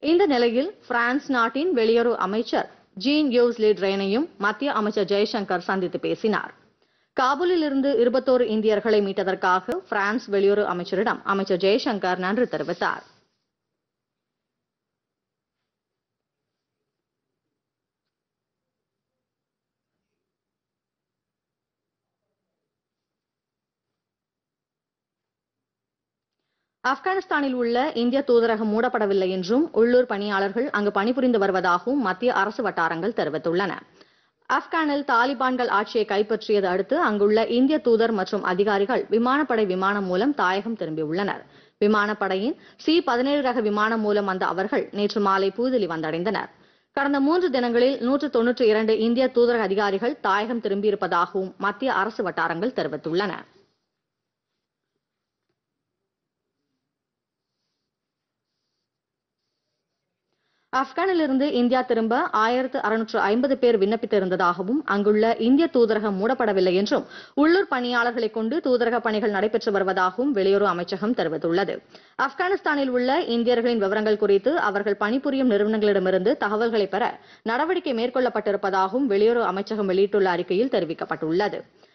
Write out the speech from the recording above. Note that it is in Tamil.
இந்த நிலையில் பிரான்ஸ் நாட்டின் வெளியுறவு அமைச்சர் ஜீன் யூஸ் லி ட்ரெயினையும் மத்திய அமைச்சர் ஜெய்சங்கர் சந்தித்து பேசினார் காபூலில் இருந்து இருபத்தோரு இந்தியர்களை மீட்டதற்காக பிரான்ஸ் வெளியுறவு அமைச்சரிடம் அமைச்சர் ஜெய்சங்கர் நன்றி தெரிவித்தார் ஆப்கானிஸ்தானில் உள்ள இந்திய தூதரகம் மூடப்படவில்லை என்றும் உள்ளூர் பணியாளர்கள் அங்கு பணிபுரிந்து வருவதாகவும் மத்திய அரசு வட்டாரங்கள் தெரிவித்துள்ளன ஆப்கானில் தாலிபான்கள் ஆட்சியை கைப்பற்றியது அடுத்து அங்குள்ள இந்திய தூதர் மற்றும் அதிகாரிகள் விமானப்படை விமானம் மூலம் தாயகம் திரும்பியுள்ளனர் விமானப்படையின் சி பதினேழு ரக விமானம் மூலம் வந்த அவர்கள் நேற்று மாலை புதுதில்லி வந்தடைந்தனர் கடந்த மூன்று தினங்களில் நூற்று தொன்னூற்றி இரண்டு இந்திய தூதரக அதிகாரிகள் தாயகம் திரும்பியிருப்பதாகவும் மத்திய அரசு வட்டாரங்கள் தெரிவித்துள்ளன ஆப்கானிலிருந்து இந்தியா திரும்ப ஆயிரத்து அறுநூற்று ஐம்பது பேர் விண்ணப்பித்திருந்ததாகவும் அங்குள்ள இந்திய தூதரகம் மூடப்படவில்லை என்றும் உள்ளூர் பணியாளர்களை கொண்டு தூதரக பணிகள் நடைபெற்று வருவதாகவும் வெளியுறவு அமைச்சகம் தெரிவித்துள்ளது ஆப்கானிஸ்தானில் உள்ள இந்தியர்களின் விவரங்கள் குறித்து அவர்கள் பணிபுரியும் நிறுவனங்களிடமிருந்து தகவல்களை பெற நடவடிக்கை மேற்கொள்ளப்பட்டிருப்பதாகவும் வெளியுறவு அமைச்சகம் வெளியிட்டுள்ள அறிக்கையில் தெரிவிக்கப்பட்டுள்ளது